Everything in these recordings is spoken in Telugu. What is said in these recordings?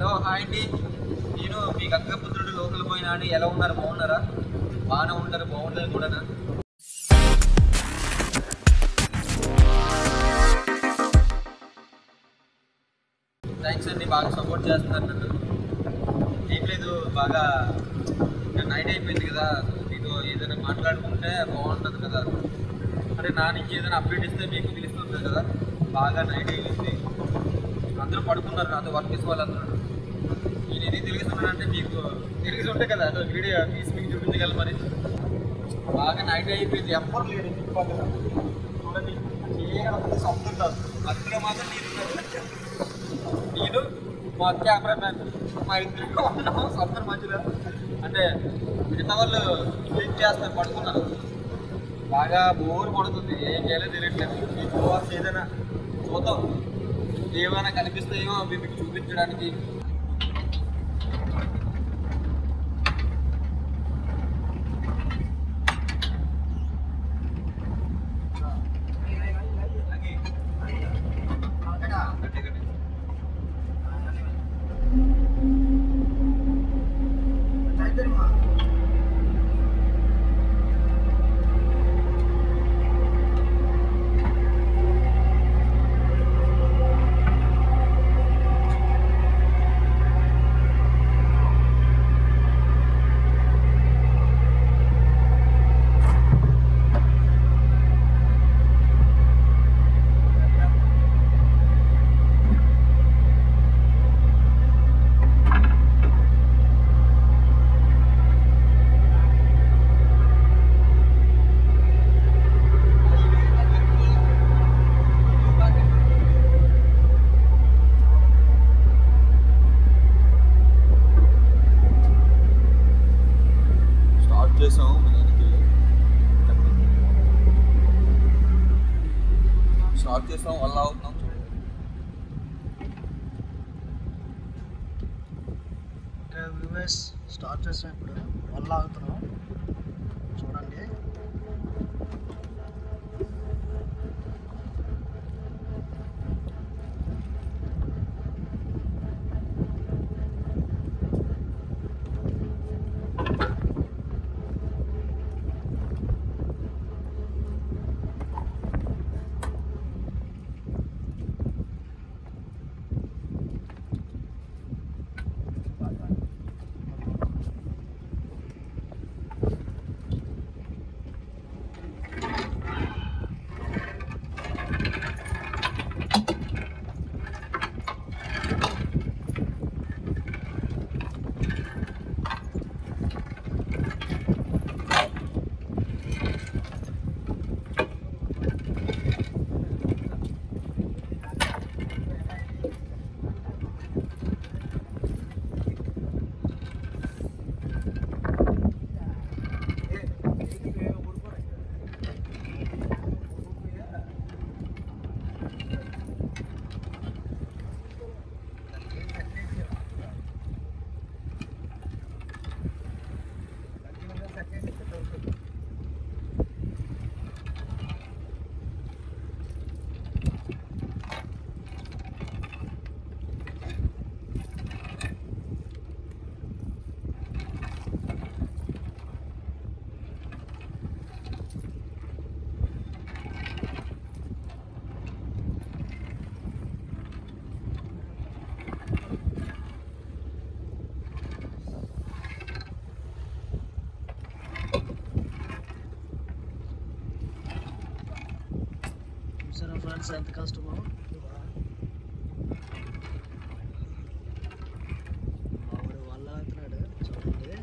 హలో హాయ్ అండి నేను మీ గంగపుత్రుడు లోకల్ పోయినా అని ఎలా ఉన్నారు బాగున్నారా బాగానే ఉంటారు బాగుంటుంది కూడా థ్యాంక్స్ అండి బాగా సపోర్ట్ చేస్తున్నారు నన్ను ఏం లేదు బాగా ఇంకా నైట్ అయిపోయింది కదా మీతో ఏదైనా మాట్లాడుకుంటే బాగుంటుంది కదా అంటే నా నుంచి ఏదైనా అప్డేట్ ఇస్తే మీకు తెలుస్తుంది కదా బాగా నైట్ అయ్యింది అందరూ పడుకున్నారు నాతో వర్క్ చేసే వాళ్ళందరూ నేను ఎందుకు తిరుగుతున్నానంటే మీకు తిరిగి ఉంటే కదా అసలు వీడియో తీసి మీకు చూపించగల మరి బాగా నైట్ అయిపోయింది ఎవ్వరు లేరు చుట్టుపక్కల చూడండి చేయగల సొంతం కాదు మధ్యలో మాత్రం నేను ఉన్నాను. నేను మా కెమెరామ్యాన్ మా ఇద్దరు ఉన్నాము సొంతం మధ్యలో అంటే మిగతా వాళ్ళు క్లీన్ చేస్తారు పడుకున్నారు బాగా బోర్ పడుతుంది ఏం చేయాలో తెలియట్లేదు ఈ గోవాస్ ఏదైనా చూద్దాం ఏమైనా కనిపిస్తాయేమో అవి మీకు చూపించడానికి స్టార్ట్ చేసాము దానికి స్టార్ట్ చేసాం వల్ల అవుతున్నాం చూడండి వ్యూవర్స్ స్టార్ట్ చేసాం ఇప్పుడు వల్ల ఆగుతున్నాం చూడండి చూసారా ఫ్రెండ్స్ ఎంత కష్టమో ఆవిడ వల్ల అవుతున్నాడు చూడండి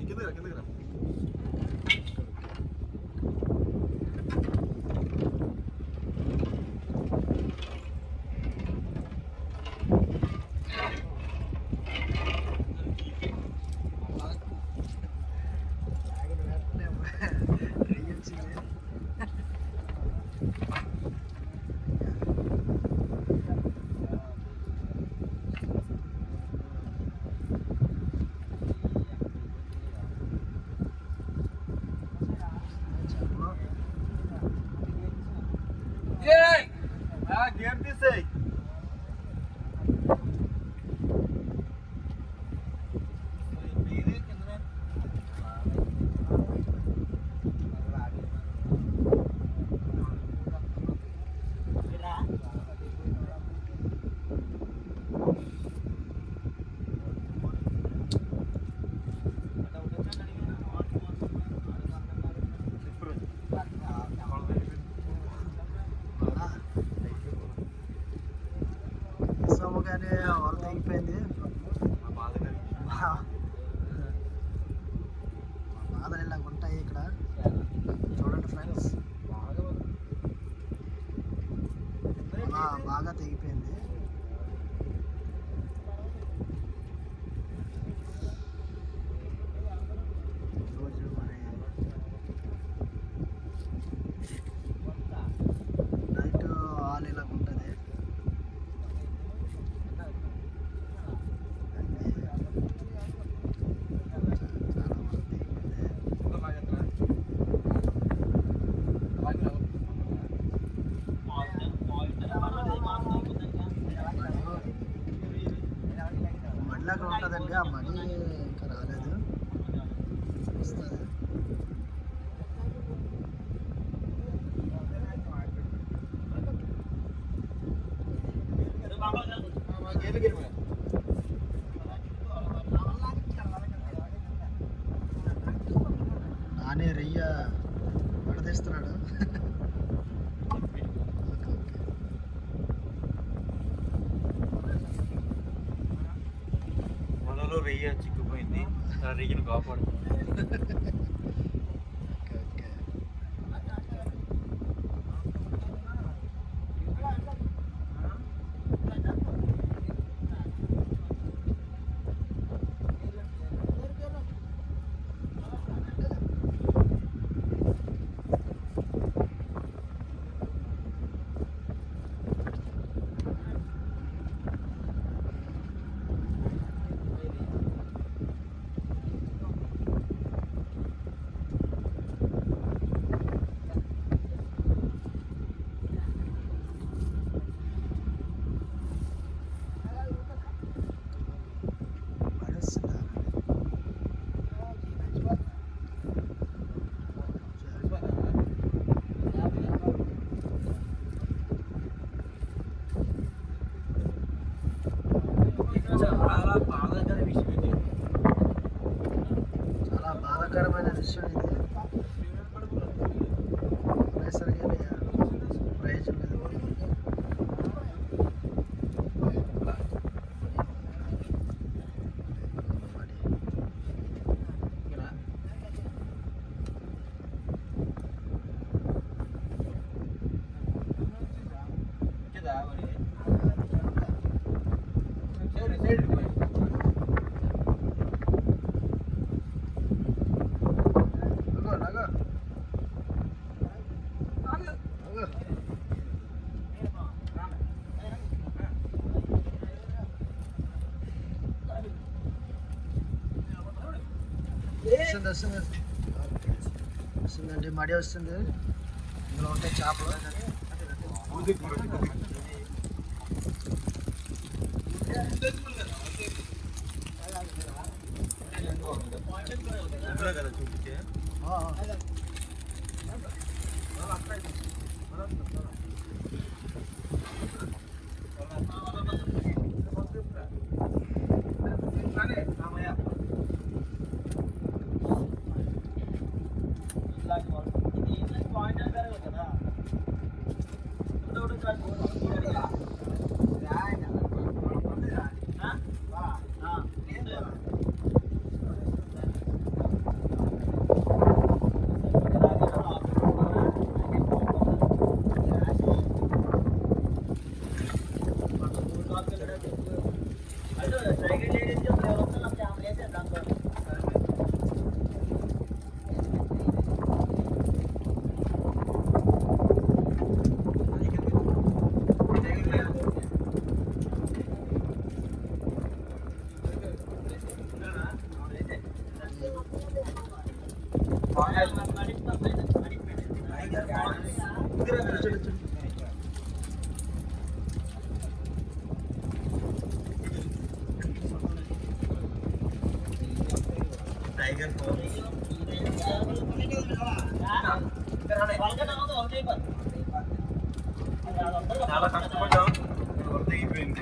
కిందకి కిందకి రా ఆగిన వెంటనే రెయ్యి వచ్చింది చెప్పు గేమ్ తీసేయి సోమగానే వర తెగిపోయింది మా మా బాధలు ఇలా ఉంటాయి ఇక్కడ చూడండి ఫ్రెండ్స్ అలా బాగా తెగిపోయింది ఈరోజు మరి నైట్ ఆల్ ఇలా ఉంటుంది చాలా వరకు తెగిపోయింది మళ్ళీ అక్కడ ఉంటుందండి ఆ మనీ ఇంకా రాలేదు వస్తుంది నానే రెయ్య పడదీస్తున్నాడు ఓకే, ఓకే. వలలో రెయ్య చిక్కుపోయింది ఆ రెయ్యను కాపాడు ఓకే, ఓకే. పడేస్తుందా? చాలా బాధాకర విషయం ఇది చాలా బాధాకరమైన విషయం ఇది అనేసరికి ప్రయోజనం లేదు కదా మరి సైడ్ సైడ్ పోయి లగో లగో లగో వస్తుంది వస్తుంది వస్తుందండి మడి వస్తుంది ఇందులో ఉంటాయి చేపలు కదా చూపించే ఆ, ఆ. టైగర్ ఫాల్స్ చాలా కష్టపడ్డాం వరద అయిపోయింది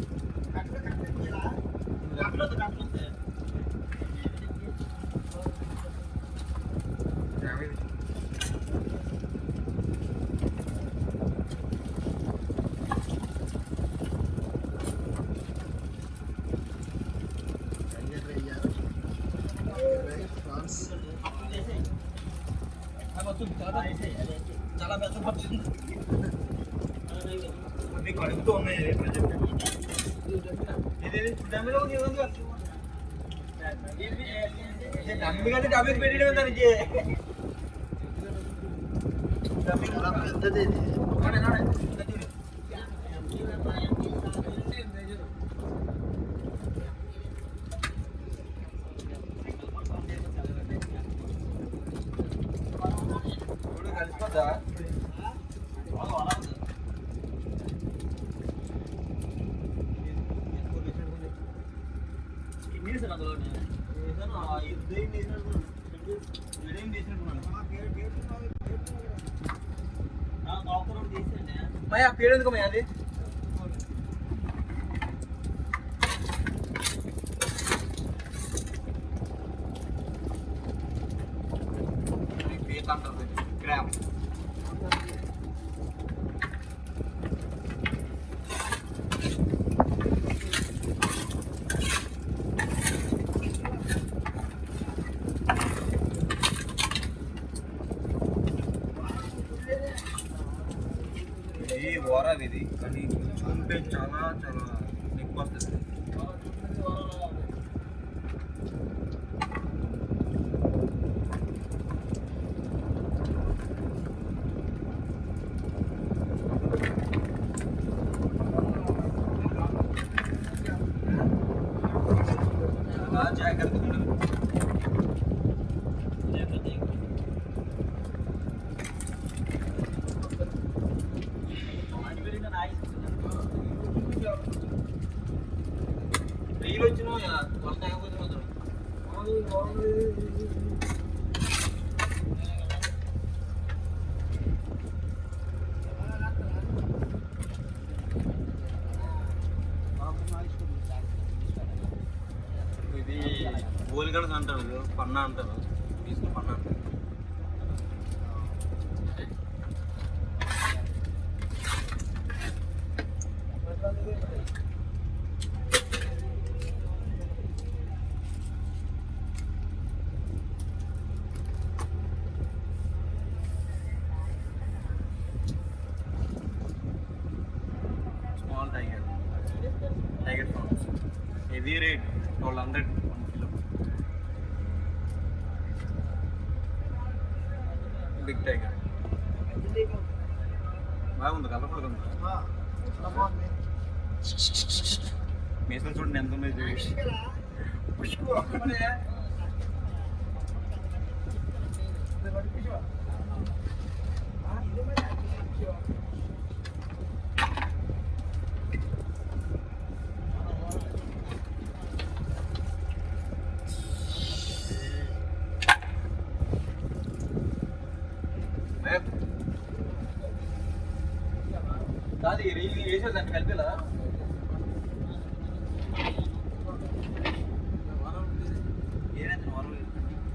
ఫ్రాన్స్ చాలా పెద్ద పడుతుంది మీకు అడుగుతూ ఉన్నాయి ప్రజెంట్ ఇది డమ్మిలో డమ్మి కంటే డమ్మికి పెట్టడం దానికి చాలా పెద్దది ఇది కలిసిపోద్దా మయ్యా పేరు ఎందుకు మయ్యా అది పీత అంటారు గ్రామ్ ఇది ఓరా ఇది కానీ చూంటే చాలా చాలా ఎక్కువ వస్తుంది చాలా జాగ్రత్తగా ఉండాలి రీల్ వచ్చిన వర్షం ఆగకపోతే మాత్రం ఇది గోల్గడ్స్ అంటారు పన్నా అంటారు తీసుకుని పన్నా అంటారు small tiger tiger prawns heavy rate twelve hundred one kilo big tiger బాగుంది కలర్ఫుల్గా ఉంది చాలా బాగుంది మీసం చూడండి ఎంత ఉంది చూసి కాదు ఈ రీల్ వేసేది దాన్ని కలిపేలా ఏదైతే వరం లేదు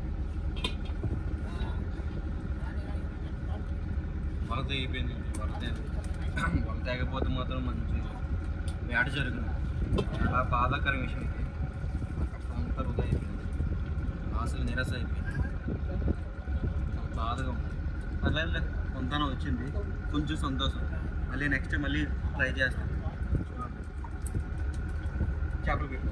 వరద అయిపోయింది వరద వరద తగ్గపోతే మాత్రం మంచి వేట జరుగుతుంది చాలా బాధాకర విషయం ఇది అంత వృధా అయిపోయింది ఆశలు నిరాశ అయిపోయింది చాలా బాధగా ఉంది పర్లేదు కొంతనం వచ్చింది కొంచెం సంతోషం మళ్ళీ నెక్స్ట్ మళ్ళీ ట్రై చేస్తాను చేపలు పెట్టు